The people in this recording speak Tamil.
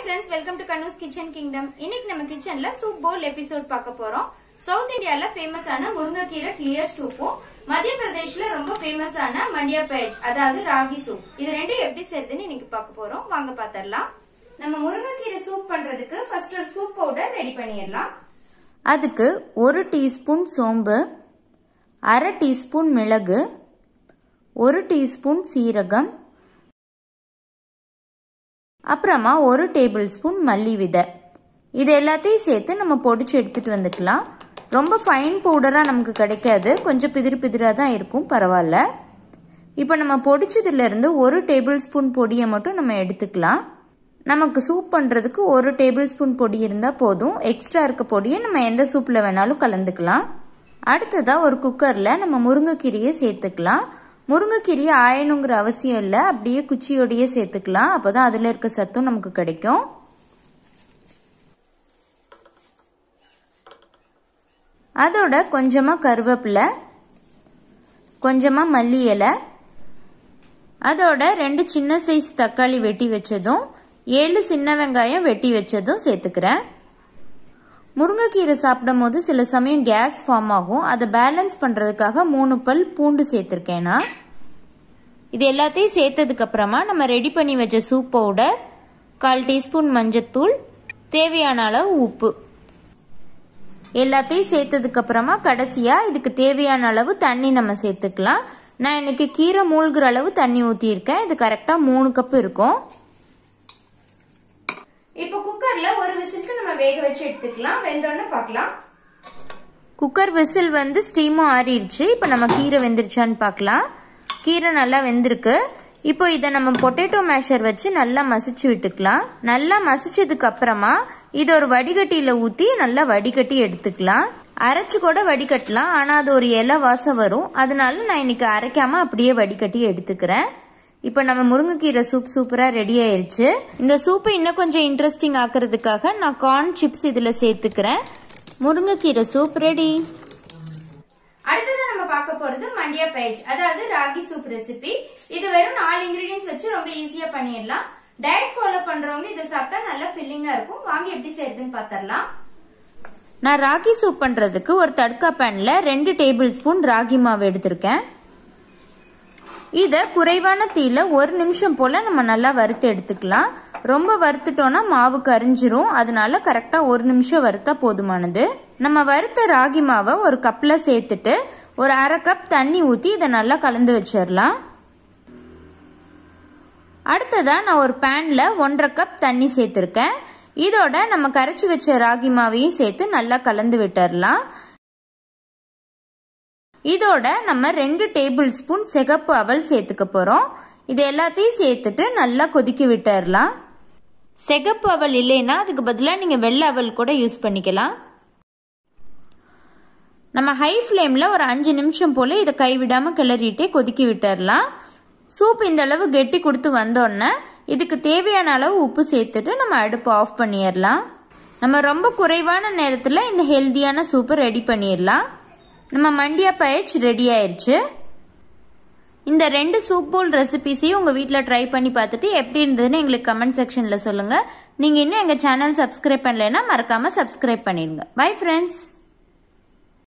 friends welcome to Kanu's kitchen kingdom இன்னைக்கு நம்ம கிச்சன்ல சூப் பவுல் எபிசோட் பார்க்க போறோம் சவுத் இந்தியால ஃபேமஸான முருங்கைக்கீரை கிளியர் சூப்பும் மத்திய பிரதேஷ்ல ரொம்ப ஃபேமஸான மண்டியா பேஜ் அதாவது ராகி சூப் இது ரெண்டும் எப்படி செய்யறதுன்னு இன்னைக்கு பார்க்க போறோம் வாங்க பாத்திரலாம் நம்ம முருங்கைக்கீரை சூப் பண்றதுக்கு ஃபர்ஸ்ட் ஒரு சூப் பவுடர் ரெடி பண்ணிடலாம் அதுக்கு ஒரு டீஸ்பூன் சோம்பு அரை டீஸ்பூன் மிளகு ஒரு டீஸ்பூன் சீரகம் அப்புறமா ஒரு டேபிள் ஸ்பூன் மல்லி விதை இது எல்லாத்தையும் சேர்த்து நம்ம பொடிச்சு எடுத்துட்டு வந்துக்கலாம் ரொம்ப ஃபைன் பவுடராக நமக்கு கிடைக்காது கொஞ்சம் பிதிர் பிதிராக தான் இருக்கும் பரவாயில்ல இப்போ நம்ம பொடிச்சதுலேருந்து ஒரு டேபிள் ஸ்பூன் பொடியை மட்டும் நம்ம எடுத்துக்கலாம் நமக்கு சூப் பண்ணுறதுக்கு ஒரு டேபிள் ஸ்பூன் பொடி இருந்தால் போதும் எக்ஸ்ட்ரா இருக்க பொடியை நம்ம எந்த சூப்பில் வேணாலும் கலந்துக்கலாம் அடுத்ததாக ஒரு குக்கரில் நம்ம முருங்கைக்கீரையை சேர்த்துக்கலாம் முருங்கைக்கீரையை ஆயணுங்கிற அவசியம் இல்லை அப்படியே குச்சியோடையே சேர்த்துக்கலாம் அப்போ தான் அதில் இருக்க சத்தும் நமக்கு கிடைக்கும் அதோட கொஞ்சமாக கருவேப்பிலை கொஞ்சமாக மல்லி இலை அதோட ரெண்டு சின்ன சைஸ் தக்காளி வெட்டி வச்சதும் ஏழு சின்ன வெங்காயம் வெட்டி வச்சதும் சேர்த்துக்கிறேன் முருங்கைக்கீரை சாப்பிடும் போது சில சமயம் கேஸ் ஃபார்ம் ஆகும் அதை பேலன்ஸ் பண்ணுறதுக்காக மூணு பல் பூண்டு சேர்த்துருக்கேன் நான் இது எல்லாத்தையும் சேர்த்ததுக்கு அப்புறமா நம்ம ரெடி பண்ணி வச்ச சூப் பவுடர் கால் டீஸ்பூன் மஞ்சத்தூள் தேவையான அளவு உப்பு எல்லாத்தையும் சேர்த்ததுக்கு அப்புறமா கடைசியாக இதுக்கு தேவையான அளவு தண்ணி நம்ம சேர்த்துக்கலாம் நான் இன்னைக்கு கீரை மூழ்கிற அளவு தண்ணி ஊற்றியிருக்கேன் இது கரெக்டாக மூணு கப் இருக்கும் இப்போ குக்கர்ல ஒரு விசிலுக்கு நம்ம வேக வச்சு எடுத்துக்கலாம் வெந்தோடனே பார்க்கலாம் குக்கர் விசில் வந்து ஸ்டீமும் ஆறிடுச்சு இப்போ நம்ம கீரை வெந்துருச்சான்னு பார்க்கலாம் கீரை நல்லா வெந்திருக்கு இப்போ இதை நம்ம பொட்டேட்டோ மேஷர் வச்சு நல்லா மசிச்சு விட்டுக்கலாம் நல்லா மசிச்சதுக்கு அப்புறமா இது ஒரு வடிகட்டியில் ஊற்றி நல்லா வடிகட்டி எடுத்துக்கலாம் அரைச்சு கூட வடிகட்டலாம் ஆனால் அது ஒரு இலை வாசம் வரும் அதனால நான் இன்னைக்கு அரைக்காம அப்படியே வடிகட்டி எடுத்துக்கிறேன் இப்போ நம்ம முருங்கைக்கீரை சூப் சூப்பராக ரெடி ஆயிருச்சு இந்த சூப்பை இன்னும் கொஞ்சம் இன்ட்ரெஸ்டிங் ஆக்கிறதுக்காக நான் கார்ன் சிப்ஸ் இதில் சேர்த்துக்கிறேன் முருங்கைக்கீரை சூப் ரெடி அடுத்தது நம்ம பார்க்க போறது மண்டியா பேஜ் அதாவது ராகி சூப் ரெசிபி இது வெறும் நாலு இன்கிரீடியன்ஸ் வச்சு ரொம்ப ஈஸியா பண்ணிடலாம் டயட் ஃபாலோ பண்றவங்க இதை சாப்பிட்டா நல்லா ஃபில்லிங்கா இருக்கும் வாங்க எப்படி செய்யறதுன்னு பாத்திரலாம் நான் ராகி சூப் பண்ணுறதுக்கு ஒரு தட்கா பேனில் ரெண்டு டேபிள் ஸ்பூன் ராகி மாவு எடுத்திருக்கேன் இதை குறைவான தீயில ஒரு நிமிஷம் போல் நம்ம நல்லா வறுத்து எடுத்துக்கலாம் ரொம்ப வறுத்துட்டோம்னா மாவு கரிஞ்சிரும் அதனால கரெக்டாக ஒரு நிமிஷம் வறுத்தா போதுமானது நம்ம வறுத்த ராகி மாவை ஒரு கப்பில் சேர்த்துட்டு ஒரு அரை கப் தண்ணி ஊற்றி இதை நல்லா கலந்து வச்சிடலாம் அடுத்ததாக நான் ஒரு பேனில் ஒன்றரை கப் தண்ணி சேர்த்துருக்கேன் இதோட நம்ம கரைச்சி வச்ச ராகி மாவையும் சேர்த்து நல்லா கலந்து விட்டுறலாம் இதோட நம்ம ரெண்டு டேபிள் ஸ்பூன் சிகப்பு அவல் சேர்த்துக்க போகிறோம் இது எல்லாத்தையும் சேர்த்துட்டு நல்லா கொதிக்க விட்டுறலாம் சிகப்பு அவல் இல்லைன்னா அதுக்கு பதிலாக நீங்கள் வெள்ளை அவல் கூட யூஸ் பண்ணிக்கலாம் நம்ம ஹை ஃப்ளேமில் ஒரு அஞ்சு நிமிஷம் போல் இதை கைவிடாமல் கிளறிட்டே கொதிக்க விட்டுறலாம் சூப் இந்த அளவு கெட்டி கொடுத்து வந்தோடனே இதுக்கு தேவையான அளவு உப்பு சேர்த்துட்டு நம்ம அடுப்பு ஆஃப் பண்ணிடலாம் நம்ம ரொம்ப குறைவான நேரத்தில் இந்த ஹெல்த்தியான சூப்பை ரெடி பண்ணிடலாம் நம்ம மண்டியா பயச் ரெடி ஆயிடுச்சு இந்த ரெண்டு சூப் போல் ரெசிபிஸையும் உங்கள் வீட்டில் ட்ரை பண்ணி பார்த்துட்டு எப்படி இருந்ததுன்னு எங்களுக்கு கமெண்ட் செக்ஷனில் சொல்லுங்கள் நீங்கள் இன்னும் எங்கள் சேனல் சப்ஸ்கிரைப் பண்ணலைன்னா மறக்காமல் சப்ஸ்கிரைப் பண்ணிடுங்க பை ஃப்ரெண்ட்ஸ்